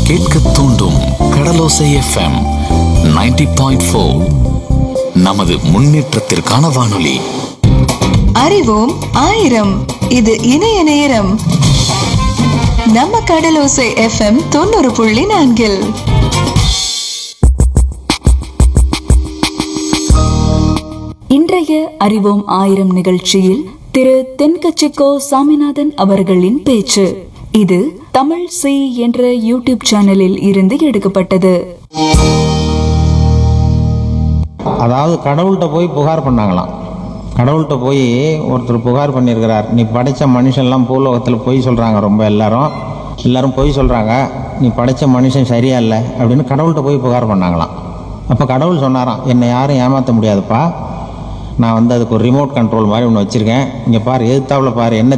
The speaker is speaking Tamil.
கேட்க தூண்டும் கடலோசை எஃப்எம் 90.4 பாயிண்ட் நமது முன்னேற்றத்திற்கான வானொலி அறிவோம் ஆயிரம் இது இணைய நேரம் நம்ம கடலோசை எஃப்எம் தொண்ணூறு புள்ளி நான்கில் இன்றைய அறிவோம் ஆயிரம் நிகழ்ச்சியில் திரு தென்கச்சிக்கோ சாமிநாதன் அவர்களின் பேச்சு இது தமிழ் சி என்ற யூடியூப் சேனலில் இருந்து எடுக்கப்பட்டது அதாவது கடவுள்கிட்ட போய் புகார் பண்ணாங்களாம் கடவுள்கிட்ட போய் ஒருத்தர் புகார் பண்ணியிருக்கிறார் நீ படைச்ச மனுஷன்லாம் பூலோகத்தில் பொய் சொல்கிறாங்க ரொம்ப எல்லாரும் எல்லாரும் பொய் சொல்கிறாங்க நீ படைச்ச மனுஷன் சரியா இல்லை அப்படின்னு கடவுள்கிட்ட போய் புகார் பண்ணாங்களாம் அப்போ கடவுள் சொன்னாராம் என்னை யாரும் ஏமாற்ற முடியாதுப்பா நான் வந்து அதுக்கு ஒரு ரிமோட் கண்ட்ரோல் மாதிரி ஒன்று வச்சுருக்கேன் இங்கே பாரு எதிர்த்தாப்புல பாரு என்ன